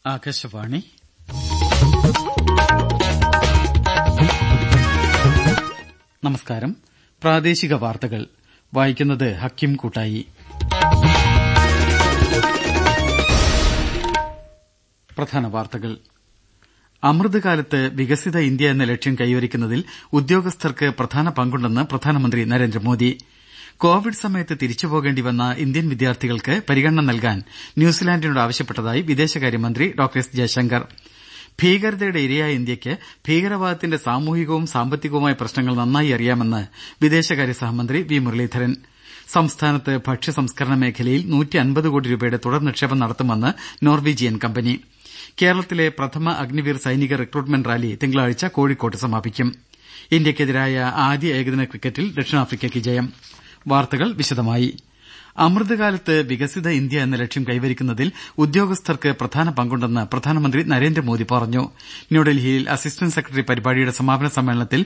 ആകാശവാണി നമസ്കാരം പ്രാദേശിക വാർത്തകൾ വായിക്കുന്നത് ഹക്കിം കൂട്ടായി പ്രധാന വാർത്തകൾ അമൃത്കാലത്ത് വികസിത ഇന്ത്യ എന്ന ലക്ഷ്യം കൈവരിക്കുന്നതിൽ ഉദ്യോഗസ്ഥർക്ക് പ്രധാന പങ്കുണ്ടെന്ന് പ്രധാനമന്ത്രി നരേന്ദ്രമോദി കോവിഡ് സമയത്ത് തിരിച്ചുപോകേണ്ടി വന്ന ഇന്ത്യൻ വിദ്യാർത്ഥികൾക്ക് പരിഗണന നൽകാൻ ന്യൂസിലാന്റിനോട് ആവശ്യപ്പെട്ടതായി വിദേശകാര്യമന്ത്രി ഡോക്ടർ എസ് ജയശങ്കർ ഭീകരതയുടെ ഇരയായ ഇന്ത്യക്ക് ഭീകരവാദത്തിന്റെ സാമൂഹികവും സാമ്പത്തികവുമായ പ്രശ്നങ്ങൾ നന്നായി അറിയാമെന്ന് വിദേശകാര്യ സഹമന്ത്രി വി മുരളീധരൻ സംസ്ഥാനത്ത് ഭക്ഷ്യ സംസ്കരണ മേഖലയിൽ കോടി രൂപയുടെ തുടർ നിക്ഷേപം നടത്തുമെന്ന് നോർവീജിയൻ കമ്പനി കേരളത്തിലെ പ്രഥമ അഗ്നിവീർ സൈനിക റിക്രൂട്ട്മെന്റ് റാലി തിങ്കളാഴ്ച കോഴിക്കോട്ട് സമാപിക്കും ഇന്ത്യക്കെതിരായ ആദ്യ ഏകദിന ക്രിക്കറ്റിൽ ദക്ഷിണാഫ്രിക്കയ്ക്ക് ജയം വാർത്തകൾ വിശദമായി അമൃത്കാലത്ത് വികസിത ഇന്ത്യ എന്ന ലക്ഷ്യം കൈവരിക്കുന്നതിൽ ഉദ്യോഗസ്ഥർക്ക് പ്രധാന പങ്കുണ്ടെന്ന് പ്രധാനമന്ത്രി നരേന്ദ്രമോദി പറഞ്ഞു ന്യൂഡൽഹിയിൽ അസിസ്റ്റന്റ് സെക്രട്ടറി പരിപാടിയുടെ സമാപന സമ്മേളനത്തിൽ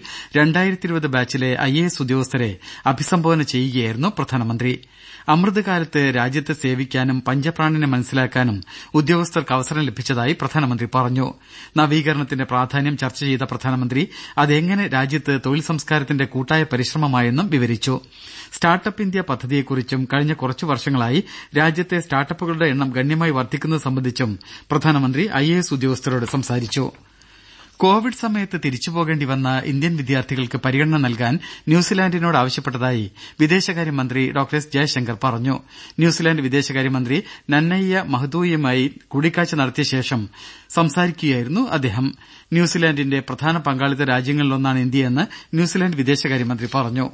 ബാച്ചിലെ ഐ എ എസ് ഉദ്യോഗസ്ഥരെ അഭിസംബോധന ചെയ്യുകയായിരുന്നു പ്രധാനമന്ത്രി അമൃത്കാലത്ത് രാജ്യത്തെ സേവിക്കാനും പഞ്ചപ്രാണനെ മനസ്സിലാക്കാനും ഉദ്യോഗസ്ഥർക്ക് അവസരം ലഭിച്ചതായി പ്രധാനമന്ത്രി പറഞ്ഞു നവീകരണത്തിന്റെ പ്രാധാന്യം ചർച്ച ചെയ്ത പ്രധാനമന്ത്രി അതെങ്ങനെ രാജ്യത്ത് തൊഴിൽ സംസ്കാരത്തിന്റെ കൂട്ടായ പരിശ്രമമായെന്നും വിവരിച്ചു സ്റ്റാർട്ടപ്പ് ഇന്ത്യ പദ്ധതിയെക്കുറിച്ചും കഴിഞ്ഞ കുറച്ചു വർഷങ്ങളായി രാജ്യത്തെ സ്റ്റാർട്ടപ്പുകളുടെ എണ്ണം ഗണ്യമായി വർദ്ധിക്കുന്നത് സംബന്ധിച്ചും പ്രധാനമന്ത്രി ഐ എ എസ് ഉദ്യോഗസ്ഥരോട് സംസാരിച്ചു കോവിഡ് സമയത്ത് തിരിച്ചുപോകേണ്ടി വന്ന ഇന്ത്യൻ വിദ്യാർത്ഥികൾക്ക് പരിഗണന നൽകാൻ ന്യൂസിലാന്റിനോട് ആവശ്യപ്പെട്ടതായി വിദേശകാര്യമന്ത്രി ഡോക്ടർ എസ് ജയശങ്കർ പറഞ്ഞു ന്യൂസിലാന്റ് വിദേശകാര്യമന്ത്രി നന്നയ്യ മഹ്ദൂയുമായി കൂടിക്കാഴ്ച നടത്തിയ ശേഷം സംസാരിക്കുകയായിരുന്നു അദ്ദേഹം ന്യൂസിലാന്റിന്റെ പ്രധാന പങ്കാളിത്ത രാജ്യങ്ങളിലൊന്നാണ് ഇന്ത്യയെന്ന് ന്യൂസിലാന്റ് വിദേശകാര്യമന്ത്രി പറഞ്ഞു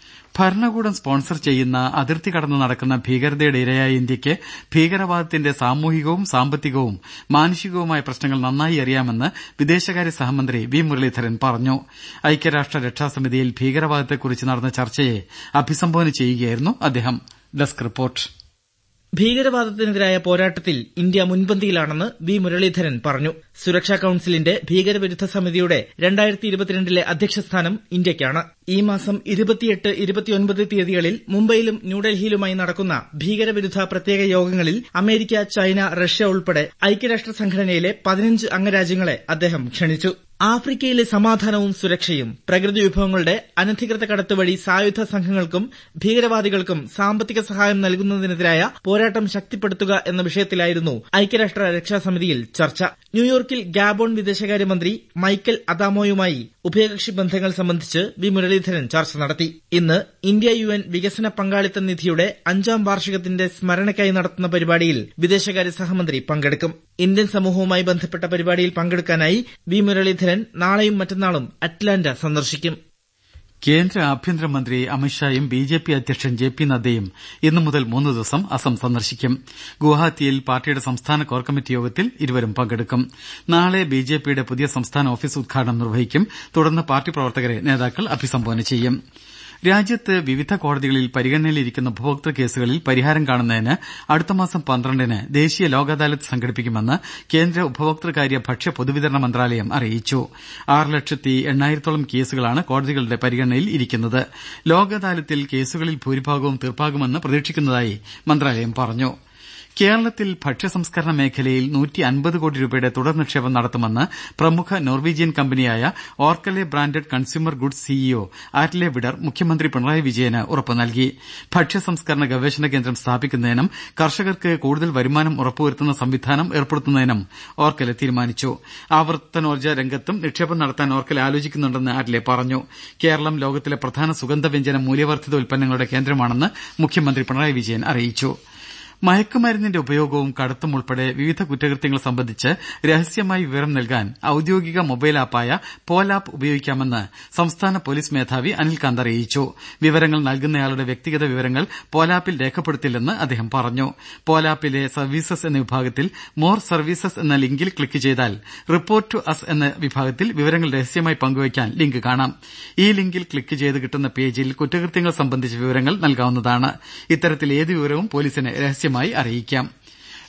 ഭരണകൂടം സ്പോൺസർ ചെയ്യുന്ന അതിർത്തി കടന്നു നടക്കുന്ന ഭീകരതയുടെ ഇരയായ ഇന്ത്യക്ക് ഭീകരവാദത്തിന്റെ സാമൂഹികവും സാമ്പത്തികവും മാനുഷികവുമായ പ്രശ്നങ്ങൾ നന്നായി അറിയാമെന്ന് വിദേശകാര്യ സഹമന്ത്രി വി മുരളീധരൻ പറഞ്ഞു ഐക്യരാഷ്ട്ര രക്ഷാസമിതിയിൽ ഭീകരവാദത്തെക്കുറിച്ച് നടന്ന ചർച്ചയെ അഭിസംബോധന ചെയ്യുകയായിരുന്നു അദ്ദേഹം ഡെസ്ക് റിപ്പോർട്ട് ഭീകരവാദത്തിനെതിരായ പോരാട്ടത്തിൽ ഇന്ത്യ മുൻപന്തിയിലാണെന്ന് വി മുരളീധരൻ പറഞ്ഞു സുരക്ഷാ കൌൺസിലിന്റെ ഭീകരവിരുദ്ധ സമിതിയുടെ രണ്ടായിരത്തി ഇരുപത്തിരണ്ടിലെ അധ്യക്ഷസ്ഥാനം ഇന്ത്യയ്ക്കാണ് ഈ മാസം ഇരുപത്തിയെട്ട് ഇരുപത്തിയൊൻപത് തീയതികളിൽ മുംബൈയിലും ന്യൂഡൽഹിയിലുമായി നടക്കുന്ന ഭീകരവിരുദ്ധ പ്രത്യേക യോഗങ്ങളിൽ അമേരിക്ക ചൈന റഷ്യ ഉൾപ്പെടെ ഐക്യരാഷ്ട്ര സംഘടനയിലെ പതിനഞ്ച് അംഗരാജ്യങ്ങളെ അദ്ദേഹം ക്ഷണിച്ചു ആഫ്രിക്കയിലെ സമാധാനവും സുരക്ഷയും പ്രകൃതി വിഭവങ്ങളുടെ അനധികൃത കടത്ത് വഴി സായുധ സംഘങ്ങൾക്കും ഭീകരവാദികൾക്കും സാമ്പത്തിക സഹായം നൽകുന്നതിനെതിരായ പോരാട്ടം ശക്തിപ്പെടുത്തുക എന്ന വിഷയത്തിലായിരുന്നു ഐക്യരാഷ്ട്ര രക്ഷാസമിതിയിൽ ചർച്ച ന്യൂയോർക്കിൽ ഗാബോൺ വിദേശകാര്യമന്ത്രി മൈക്കൽ അദാമോയുമായി ഉഭയകക്ഷി ബന്ധങ്ങൾ സംബന്ധിച്ച് വി മുരളീധരൻ ചർച്ച നടത്തി ഇന്ന് ഇന്ത്യ യു എൻ വികസന പങ്കാളിത്ത നിധിയുടെ അഞ്ചാം വാർഷികത്തിന്റെ സ്മരണയ്ക്കായി നടത്തുന്ന പരിപാടിയിൽ വിദേശകാര്യ സഹമന്ത്രി പങ്കെടുക്കും ഇന്ത്യൻ സമൂഹവുമായി ബന്ധപ്പെട്ട പരിപാടിയിൽ പങ്കെടുക്കാനായി വി മുരളീധരൻ നാളെയും മറ്റന്നാളും അറ്റ്ലാന്റ സന്ദർശിക്കും കേന്ദ്ര ആഭ്യന്തരമന്ത്രി അമിത്ഷായും ബി ജെ പി അധ്യക്ഷൻ ജെ പി നദ്ദയും ഇന്നു മുതൽ മൂന്ന് ദിവസം അസം സന്ദർശിക്കും ഗുവാഹത്തിയിൽ പാർട്ടിയുടെ സംസ്ഥാന കോർ കമ്മിറ്റി യോഗത്തിൽ ഇരുവരും പങ്കെടുക്കും നാളെ ബി ജെ പിയുടെ പുതിയ സംസ്ഥാന ഓഫീസ് ഉദ്ഘാടനം നിർവഹിക്കും തുടർന്ന് പാർട്ടി പ്രവർത്തകരെ നേതാക്കൾ അഭിസംബോധന ചെയ്യും രാജ്യത്ത് വിവിധ കോടതികളിൽ പരിഗണനയിലിരിക്കുന്ന ഉപഭോക്തൃ കേസുകളിൽ പരിഹാരം കാണുന്നതിന് അടുത്തമാസം പന്ത്രണ്ടിന് ദേശീയ ലോക് അദാലത്ത് സംഘടിപ്പിക്കുമെന്ന് കേന്ദ്ര ഉപഭോക്തൃകാര്യ ഭക്ഷ്യ പൊതുവിതരണ മന്ത്രാലയം അറിയിച്ചു ആറ് ലക്ഷത്തി എണ്ണായിരത്തോളം കേസുകളാണ് കോടതികളുടെ പരിഗണനയിൽ ഇരിക്കുന്നത് ലോക് അദാലത്തിൽ കേസുകളിൽ ഭൂരിഭാഗവും തീർപ്പാകുമെന്ന് പ്രതീക്ഷിക്കുന്നതായി മന്ത്രാലയം പറഞ്ഞു കേരളത്തിൽ ഭക്ഷ്യസംസ്കരണ മേഖലയിൽ കോടി രൂപയുടെ തുടർ നിക്ഷേപം നടത്തുമെന്ന് പ്രമുഖ നോർവീജിയൻ കമ്പനിയായ Orkla branded consumer goods CEO Atle Vidar മുഖ്യമന്ത്രി പിണറായി വിജയന് ഉറപ്പു നൽകി ഭക്ഷ്യസംസ്കരണ ഗവേഷണ കേന്ദ്രം സ്ഥാപിക്കുന്നതിനും കർഷകർക്ക് കൂടുതൽ വരുമാനം ഉറപ്പുവരുത്തുന്ന സംവിധാനം ഏർപ്പെടുത്തുന്നതിനും ഓർക്കലെ തീരുമാനിച്ചു ആവർത്തനോർജ്ജ രംഗത്തും നിക്ഷേപം നടത്താൻ ഓർക്കലെ ആലോചിക്കുന്നുണ്ടെന്ന് ആറ്റ്ലെ പറഞ്ഞു കേരളം ലോകത്തിലെ പ്രധാന സുഗന്ധവ്യഞ്ജന മൂല്യവർദ്ധിത ഉൽപ്പന്നങ്ങളുടെ കേന്ദ്രമാണെന്ന് മുഖ്യമന്ത്രി പിണറായി വിജയൻ അറിയിച്ചു മയക്കുമരുന്നിന്റെ ഉപയോഗവും കടത്തും ഉൾപ്പെടെ വിവിധ കുറ്റകൃത്യങ്ങൾ സംബന്ധിച്ച് രഹസ്യമായി വിവരം നൽകാൻ ഔദ്യോഗിക മൊബൈൽ ആപ്പായ പോലാപ്പ് ഉപയോഗിക്കാമെന്ന് സംസ്ഥാന പോലീസ് മേധാവി അനിൽകാന്ത് അറിയിച്ചു വിവരങ്ങൾ നൽകുന്നയാളുടെ വ്യക്തിഗത വിവരങ്ങൾ പോലാപ്പിൽ രേഖപ്പെടുത്തില്ലെന്ന് അദ്ദേഹം പറഞ്ഞു പോലാപ്പിലെ സർവീസസ് എന്ന വിഭാഗത്തിൽ മോർ സർവീസസ് എന്ന ലിങ്കിൽ ക്ലിക്ക് ചെയ്താൽ റിപ്പോർട്ട് ടു അസ് എന്ന വിഭാഗത്തിൽ വിവരങ്ങൾ രഹസ്യമായി പങ്കുവയ്ക്കാൻ ലിങ്ക് കാണാം ഈ ലിങ്കിൽ ക്ലിക്ക് ചെയ്ത് കിട്ടുന്ന പേജിൽ കുറ്റകൃത്യങ്ങൾ സംബന്ധിച്ച വിവരങ്ങൾ നൽകാവുന്നതാണ് ഇത്തരത്തിൽ ഏത് വിവരവും പോലീസിന് രഹസ്യമായി അറിയിക്കാം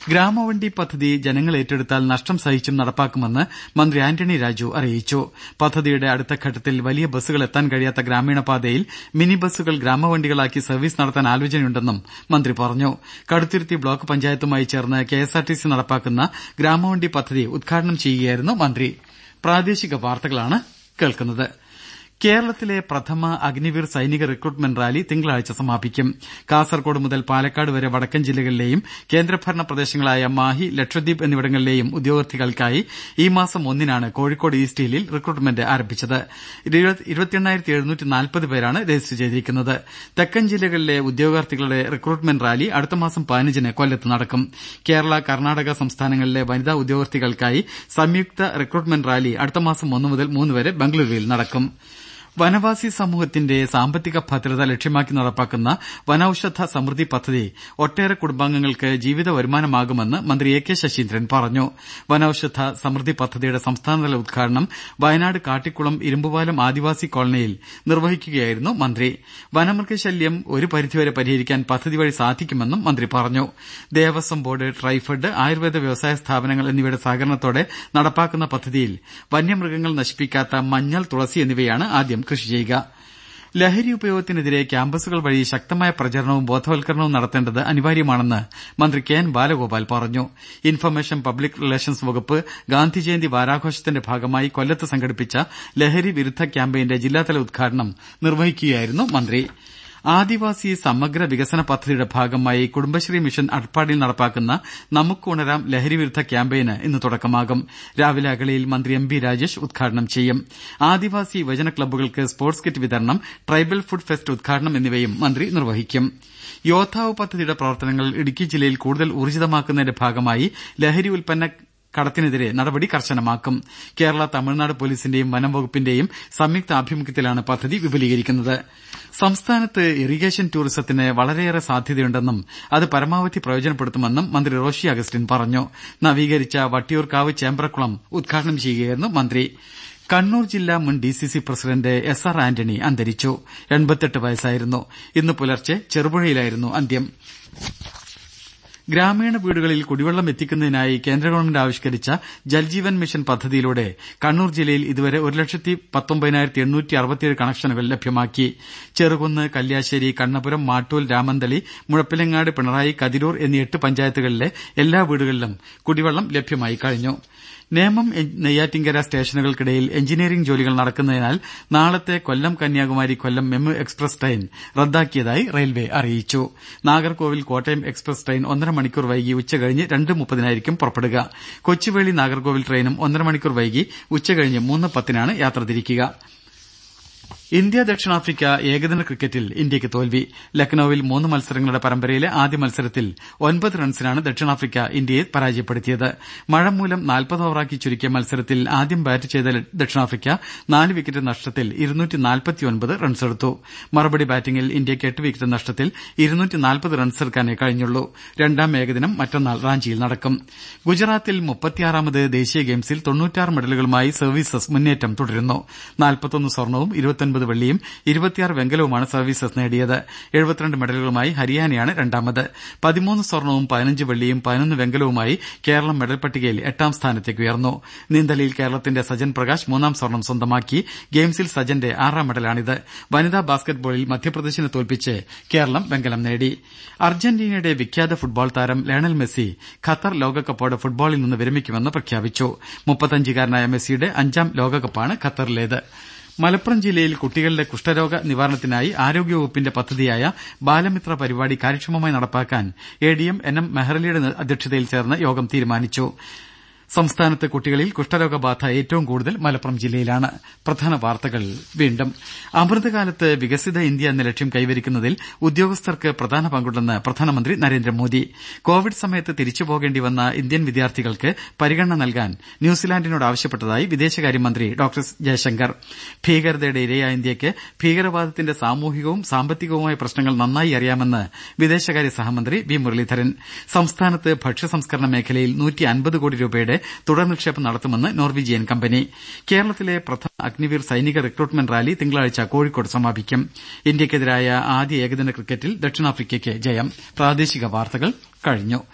ഗ്രാമവണ്ടി പദ്ധതി ജനങ്ങൾ ഏറ്റെടുത്താൽ നഷ്ടം സഹിച്ചും നടപ്പാക്കുമെന്ന് മന്ത്രി ആന്റണി രാജു അറിയിച്ചു പദ്ധതിയുടെ അടുത്ത ഘട്ടത്തിൽ വലിയ ബസ്സുകൾ എത്താൻ കഴിയാത്ത ഗ്രാമീണ പാതയിൽ മിനി ബസ്സുകൾ ഗ്രാമവണ്ടികളാക്കി സർവീസ് നടത്താൻ ആലോചനയുണ്ടെന്നും മന്ത്രി പറഞ്ഞു കടുത്തുരുത്തി ബ്ലോക്ക് പഞ്ചായത്തുമായി ചേർന്ന് കെഎസ്ആർടിസി നടപ്പാക്കുന്ന ഗ്രാമവണ്ടി പദ്ധതി ഉദ്ഘാടനം ചെയ്യുകയായിരുന്നു മന്ത്രി പ്രാദേശിക വാർത്തകളാണ് കേൾക്കുന്നത് കേരളത്തിലെ പ്രഥമ അഗ്നിവീർ സൈനിക റിക്രൂട്ട്മെന്റ് റാലി തിങ്കളാഴ്ച സമാപിക്കും കാസർകോട് മുതൽ പാലക്കാട് വരെ വടക്കൻ ജില്ലകളിലെയും കേന്ദ്രഭരണ പ്രദേശങ്ങളായ മാഹി ലക്ഷദ്വീപ് എന്നിവിടങ്ങളിലെയും ഉദ്യോഗാർത്ഥികൾക്കായി ഈ മാസം ഒന്നിനാണ് കോഴിക്കോട് ഈസ്റ്റ് ഹില്ലിൽ റിക്രൂട്ട്മെന്റ് ആരംഭിച്ചത് പേരാണ് രജിസ്റ്റർ ചെയ്തിരിക്കുന്നത് തെക്കൻ ജില്ലകളിലെ ഉദ്യോഗാർത്ഥികളുടെ റിക്രൂട്ട്മെന്റ് റാലി അടുത്ത മാസം പതിനഞ്ചിന് കൊല്ലത്ത് നടക്കും കേരള കർണാടക സംസ്ഥാനങ്ങളിലെ വനിതാ ഉദ്യോഗാർത്ഥികൾക്കായി സംയുക്ത റിക്രൂട്ട്മെന്റ് റാലി അടുത്ത മാസം ഒന്ന് മുതൽ മൂന്ന് വരെ ബംഗളൂരുവിൽ നടക്കും വനവാസി സമൂഹത്തിന്റെ സാമ്പത്തിക ഭദ്രത ലക്ഷ്യമാക്കി നടപ്പാക്കുന്ന വനൌഷധ സമൃദ്ധി പദ്ധതി ഒട്ടേറെ കുടുംബാംഗങ്ങൾക്ക് ജീവിത വരുമാനമാകുമെന്ന് മന്ത്രി എ കെ ശശീന്ദ്രൻ പറഞ്ഞു വനൌഷധ സമൃദ്ധി പദ്ധതിയുടെ സംസ്ഥാനതല ഉദ്ഘാടനം വയനാട് കാട്ടിക്കുളം ഇരുമ്പുപാലം ആദിവാസി കോളനിയിൽ നിർവഹിക്കുകയായിരുന്നു മന്ത്രി വനമൃഗശല്യം ഒരു പരിധിവരെ പരിഹരിക്കാൻ പദ്ധതി വഴി സാധിക്കുമെന്നും മന്ത്രി പറഞ്ഞു ദേവസ്വം ബോർഡ് ട്രൈഫെഡ് ആയുർവേദ വ്യവസായ സ്ഥാപനങ്ങൾ എന്നിവയുടെ സഹകരണത്തോടെ നടപ്പാക്കുന്ന പദ്ധതിയിൽ വന്യമൃഗങ്ങൾ നശിപ്പിക്കാത്ത മഞ്ഞൾ തുളസി എന്നിവയാണ് ആദ്യം കൃഷി ചെയ്യുക ലഹരി ഉപയോഗത്തിനെതിരെ ക്യാമ്പസുകൾ വഴി ശക്തമായ പ്രചരണവും ബോധവൽക്കരണവും നടത്തേണ്ടത് അനിവാര്യമാണെന്ന് മന്ത്രി കെ എൻ ബാലഗോപാൽ പറഞ്ഞു ഇൻഫർമേഷൻ പബ്ലിക് റിലേഷൻസ് വകുപ്പ് ഗാന്ധി ജയന്തി വാരാഘോഷത്തിന്റെ ഭാഗമായി കൊല്ലത്ത് സംഘടിപ്പിച്ച ലഹരി വിരുദ്ധ ക്യാമ്പയിന്റെ ജില്ലാതല ഉദ്ഘാടനം നിർവഹിക്കുകയായിരുന്നു മന്ത്രി ആദിവാസി സമഗ്ര വികസന പദ്ധതിയുടെ ഭാഗമായി കുടുംബശ്രീ മിഷൻ അട്പാടിയിൽ നടപ്പാക്കുന്ന നമുക്ക് ഉണരാം ലഹരി വിരുദ്ധ ക്യാമ്പയിന് ഇന്ന് തുടക്കമാകും രാവിലെ അഗളിയിൽ മന്ത്രി എം ബി രാജേഷ് ഉദ്ഘാടനം ചെയ്യും ആദിവാസി യുവജന ക്ലബ്ബുകൾക്ക് സ്പോർട്സ് കിറ്റ് വിതരണം ട്രൈബൽ ഫുഡ് ഫെസ്റ്റ് ഉദ്ഘാടനം എന്നിവയും മന്ത്രി നിർവഹിക്കും യോദ്ധാവ് പദ്ധതിയുടെ പ്രവർത്തനങ്ങൾ ഇടുക്കി ജില്ലയിൽ കൂടുതൽ ഊർജിതമാക്കുന്നതിന്റെ ഭാഗമായി ലഹരി ഉൽപ്പന്ന കടത്തിനെതിരെ നടപടി കർശനമാക്കും കേരള തമിഴ്നാട് പൊലീസിന്റെയും വനം വകുപ്പിന്റെയും സംയുക്ത ആഭിമുഖ്യത്തിലാണ് പദ്ധതി വിപുലീകരിക്കുന്നത് സംസ്ഥാനത്ത് ഇറിഗേഷൻ ടൂറിസത്തിന് വളരെയേറെ സാധ്യതയുണ്ടെന്നും അത് പരമാവധി പ്രയോജനപ്പെടുത്തുമെന്നും മന്ത്രി റോഷി അഗസ്റ്റിൻ പറഞ്ഞു നവീകരിച്ച വട്ടിയൂർക്കാവ് ചേമ്പ്രക്കുളം ഉദ്ഘാടനം ചെയ്യുകയായിരുന്നു മന്ത്രി കണ്ണൂർ ജില്ലാ മുൻ D C C president S R Antony അന്തരിച്ചു എൺപത്തെട്ട് വയസ്സായിരുന്നു ഇന്ന് പുലർച്ചെ ചെറുപുഴയിലായിരുന്നു അന്ത്യം ഗ്രാമീണ വീടുകളിൽ കുടിവെള്ളം എത്തിക്കുന്നതിനായി കേന്ദ്ര ഗവൺമെന്റ് ആവിഷ്കരിച്ച ജൽജീവൻ മിഷൻ പദ്ധതിയിലൂടെ കണ്ണൂർ ജില്ലയിൽ ഇതുവരെ ഒരു ലക്ഷത്തി പത്തൊമ്പതിനായിരത്തി എണ്ണൂറ്റി അറുപത്തിയേഴ് കണക്ഷനുകൾ ലഭ്യമാക്കി ചെറുകുന്ന് കല്യാശ്ശേരി കണ്ണപുരം മാട്ടൂൽ രാമന്തളി മുഴപ്പിലങ്ങാട് പിണറായി കതിരൂർ എന്നീ എട്ട് പഞ്ചായത്തുകളിലെ എല്ലാ വീടുകളിലും കുടിവെള്ളം ലഭ്യമായി കഴിഞ്ഞു നേമം നെയ്യാറ്റിങ്കര സ്റ്റേഷനുകൾക്കിടയിൽ എഞ്ചിനീയറിംഗ് ജോലികൾ നടക്കുന്നതിനാൽ നാളത്തെ Kollam Kanyakumari Kollam MEMU express train റദ്ദാക്കിയതായി റെയിൽവെ അറിയിച്ചു നാഗർകോവിൽ കോട്ടയം എക്സ്പ്രസ് ട്രെയിൻ ഒന്നര മണിക്കൂർ വൈകി ഉച്ചകഴിഞ്ഞ് രണ്ട് മുപ്പതിനായിരിക്കും പുറപ്പെടുക കൊച്ചുവേളി നാഗർകോവിൽ ട്രെയിനും ഒന്നര മണിക്കൂർ വൈകി ഉച്ചകഴിഞ്ഞ് മൂന്ന് പത്തിനാണ് യാത്ര തിരിക്കുക ഇന്ത്യ ദക്ഷിണാഫ്രിക്ക ഏകദിന ക്രിക്കറ്റിൽ ഇന്ത്യക്ക് തോൽവി ലക്നൌവിൽ മൂന്ന് മത്സരങ്ങളുടെ പരമ്പരയിലെ ആദ്യ മത്സരത്തിൽ ഒൻപത് റൺസിനാണ് ദക്ഷിണാഫ്രിക്ക ഇന്ത്യയെ പരാജയപ്പെടുത്തിയത് മഴ മൂലം നാൽപ്പത് ഓവറാക്കി ചുരുക്കിയ മത്സരത്തിൽ ആദ്യം ബാറ്റ് ചെയ്ത ദക്ഷിണാഫ്രിക്ക നാല് വിക്കറ്റ് നഷ്ടത്തിൽ റൺസെടുത്തു മറുപടി ബാറ്റിംഗിൽ ഇന്ത്യക്ക് എട്ട് വിക്കറ്റ് നഷ്ടത്തിൽ റൺസെടുക്കാനേ കഴിഞ്ഞുള്ളൂ രണ്ടാം ഏകദിനം മറ്റന്നാൾ റാഞ്ചിയിൽ നടക്കും ഗുജറാത്തിൽ മുപ്പത്തിയാറാമത് ദേശീയ ഗെയിംസിൽ തൊണ്ണൂറ്റാറ് മെഡലുകളുമായി സർവീസസ് മുന്നേറ്റം തുടരുന്നു നാൽപ്പത്തൊന്ന് സ്വർണവും ഇരുപത്തൊൻപത് വെള്ളിയും ഇരുപത്തിയാറ് വെങ്കലവുമാണ് സർവീസസ് നേടിയത് എഴുപത്തിരണ്ട് മെഡലുകളുമായി ഹരിയാനയാണ് രണ്ടാമത് പതിമൂന്ന് സ്വർണവും പതിനഞ്ച് വെള്ളിയും പതിനൊന്ന് വെങ്കലവുമായി കേരളം മെഡൽ പട്ടികയിൽ എട്ടാം സ്ഥാനത്തേക്ക് ഉയർന്നു നീന്തലിൽ കേരളത്തിന്റെ സജൻ പ്രകാശ് മൂന്നാം സ്വർണം സ്വന്തമാക്കി ഗെയിംസിൽ സജന്റെ ആറാം മെഡലാണിത് വനിതാ ബാസ്ക്കറ്റ്ബോളിൽ മധ്യപ്രദേശിനെ തോൽപ്പിച്ച് കേരളം വെങ്കലം നേടി അർജന്റീനയുടെ വിഖ്യാത ഫുട്ബോൾ താരം ലയണൽ മെസ്സി ഖത്തർ ലോകകപ്പോടെ ഫുട്ബോളിൽ നിന്ന് വിരമിക്കുമെന്ന് പ്രഖ്യാപിച്ചു മുപ്പത്തഞ്ചുകാരനായ മെസ്സിയുടെ അഞ്ചാം ലോകകപ്പാണ് ഖത്തറിലേത് മലപ്പുറം ജില്ലയിൽ കുട്ടികളുടെ കുഷ്ഠരോഗ നിവാരണത്തിനായി ആരോഗ്യവകുപ്പിന്റെ പദ്ധതിയായ ബാലമിത്ര പരിപാടി കാര്യക്ഷമമായി നടപ്പാക്കാൻ A D M N M മെഹ്റലിയുടെ അധ്യക്ഷതയിൽ ചേർന്ന യോഗം തീരുമാനിച്ചു സംസ്ഥാനത്ത് കുട്ടികളിൽ കുഷ്ഠരോഗബാധ ഏറ്റവും കൂടുതൽ മലപ്പുറം ജില്ലയിലാണ് പ്രധാന വാർത്തകൾ വീണ്ടും അമൃതകാലത്ത് വികസിത ഇന്ത്യ എന്ന ലക്ഷ്യം കൈവരിക്കുന്നതിൽ ഉദ്യോഗസ്ഥർക്ക് പ്രധാന പങ്കുണ്ടെന്ന് പ്രധാനമന്ത്രി നരേന്ദ്രമോദി കോവിഡ് സമയത്ത് തിരിച്ചുപോകേണ്ടി വന്ന ഇന്ത്യൻ വിദ്യാർത്ഥികൾക്ക് പരിഗണന നൽകാൻ ന്യൂസിലാന്റിനോട് ആവശ്യപ്പെട്ടതായി വിദേശകാര്യമന്ത്രി ഡോക്ടർ ജയശങ്കർ ഭീകരതയുടെ ഇരയായ ഇന്ത്യക്ക് ഭീകരവാദത്തിന്റെ സാമൂഹികവും സാമ്പത്തികവുമായ പ്രശ്നങ്ങൾ നന്നായി അറിയാമെന്ന് വിദേശകാര്യ സഹമന്ത്രി വി മുരളീധരൻ സംസ്ഥാനത്ത് ഭക്ഷ്യസംസ്കരണ മേഖലയിൽ കോടി രൂപയുടെ തുടർ നിക്ഷേപം നടത്തുമെന്ന് നോർവീജിയൻ കമ്പനി കേരളത്തിലെ പ്രഥമ അഗ്നിവീർ സൈനിക റിക്രൂട്ട്മെന്റ് റാലി തിങ്കളാഴ്ച കോഴിക്കോട് സമാപിക്കും ഇന്ത്യക്കെതിരായ ആദ്യ ഏകദിന ക്രിക്കറ്റിൽ ദക്ഷിണാഫ്രിക്കയ്ക്ക് ജയം പ്രാദേശിക വാർത്തകൾ കഴിഞ്ഞു